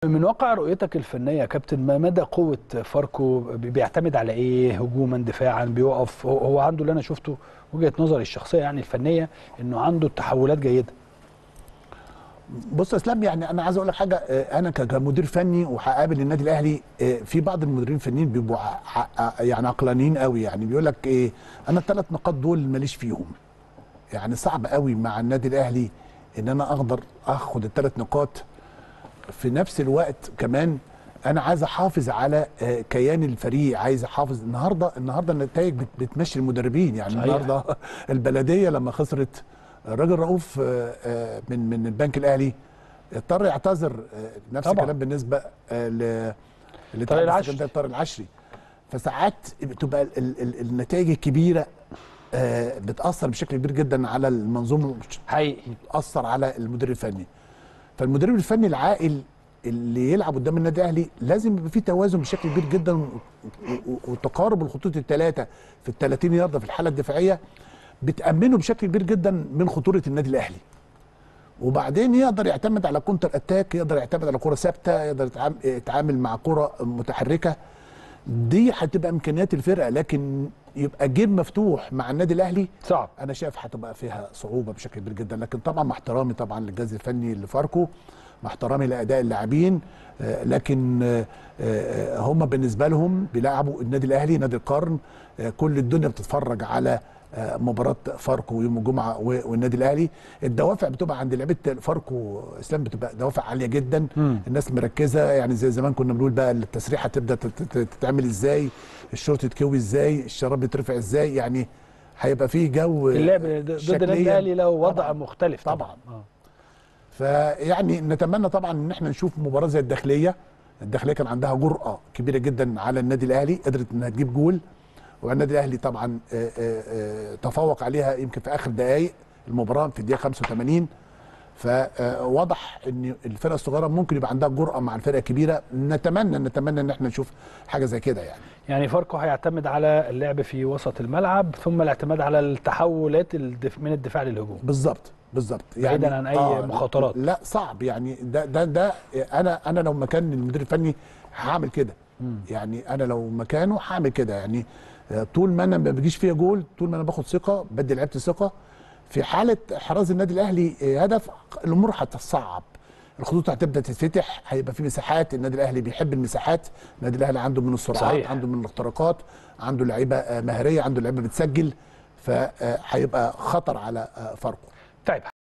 من واقع رؤيتك الفنيه يا كابتن ما مدى قوه فاركو بيعتمد على ايه هجوما دفاعا بيقف هو هو عنده اللي انا شفته وجهه نظري الشخصيه يعني الفنيه انه عنده تحولات جيده بص يا اسلام يعني انا عايز اقول لك حاجه آه، انا ك- كمدير فني وهقابل النادي الاهلي آه، في بعض المديرين الفنيين بيبقوا ع- ع- يعني عقلانيين قوي يعني بيقول لك ايه انا الثلاث نقاط دول ماليش فيهم يعني صعب قوي مع النادي الاهلي ان انا اقدر اخد الثلاث نقاط في نفس الوقت كمان انا عايز احافظ على آه، كيان الفريق عايز احافظ النهارده النهارده النتائج بت- بتمشي المدربين يعني صحيح. النهارده البلديه لما خسرت الراجل رؤوف آه، آه، من من البنك الاهلي اضطر يعتذر آه، نفس طبعا. الكلام بالنسبه آه، ل لاتحاد طارق العشري. السكندري طارق العشري فساعات بتبقى ال- ال- ال- النتائج الكبيره آه، بتاثر بشكل كبير جدا على المنظومه حقيقي بتاثر على المدير الفني فالمدرب الفني العاقل اللي يلعب قدام النادي الاهلي لازم يبقى فيه توازن بشكل كبير جدا و- و- وتقارب الخطوط الثلاثه في ال 30 يارده في الحاله الدفاعيه بتامنه بشكل كبير جدا من خطوره النادي الاهلي وبعدين يقدر يعتمد على كونتر اتاك يقدر يعتمد على كره ثابته يقدر يتعام- يتعامل مع كره متحركه دي هتبقى امكانيات الفرقه لكن يبقى جيم مفتوح مع النادي الاهلي صعب انا شايف هتبقى فيها صعوبه بشكل كبير جدا لكن طبعا مع احترامي طبعا للجهاز الفني لفاركو مع احترامي لاداء اللاعبين آه، لكن آه، آه، هم بالنسبه لهم بيلعبوا النادي الاهلي نادي القرن آه، كل الدنيا بتتفرج على آه، مباراه فاركو يوم الجمعه و- والنادي الاهلي الدوافع بتبقى عند لعيبه فاركو اسلام بتبقى دوافع عاليه جدا مم. الناس مركزه يعني زي زمان كنا بنقول بقى التسريحه تبدا تت- تت- تتعمل ازاي الشورت يتكوي ازاي الشراب يترفع ازاي يعني هيبقى فيه جو اللعب ضد النادي شكلياً الاهلي له وضع طبعاً. مختلف طبعا, طبعاً. آه. فيعني نتمنى طبعا ان احنا نشوف مباراه زي الداخليه الداخليه كان عندها جرأه كبيره جدا على النادي الاهلي قدرت انها تجيب جول والنادي الاهلي طبعا آه، آه، آه، تفوق عليها يمكن في اخر دقائق المباراه في الدقيقه 85 فواضح ان الفرقه الصغيره ممكن يبقى عندها جرأه مع الفرقه الكبيره نتمنى نتمنى ان احنا نشوف حاجه زي كده يعني يعني فاركو هيعتمد على اللعب في وسط الملعب ثم الاعتماد على التحولات الدف... من الدفاع للهجوم بالظبط بالظبط بعيداً عن أي مخاطرات. لا صعب يعني ده ده ده انا انا لو مكان المدير الفني هعمل كده يعني انا لو مكانه هعمل كده يعني آه، طول ما انا ما بيجيش فيا جول طول ما انا باخد ثقه بدي لعيبتي ثقه في حاله احراز النادي الاهلي آه، هدف الامور هتتصعب الخطوط هتبدا تتفتح هيبقى في مساحات النادي الاهلي بيحب المساحات النادي الاهلي عنده من السرعات صحيح. عنده من الاختراقات عنده لعيبه آه، مهاريه عنده لعيبه بتسجل فهيبقى خطر على آه، فاركو طيب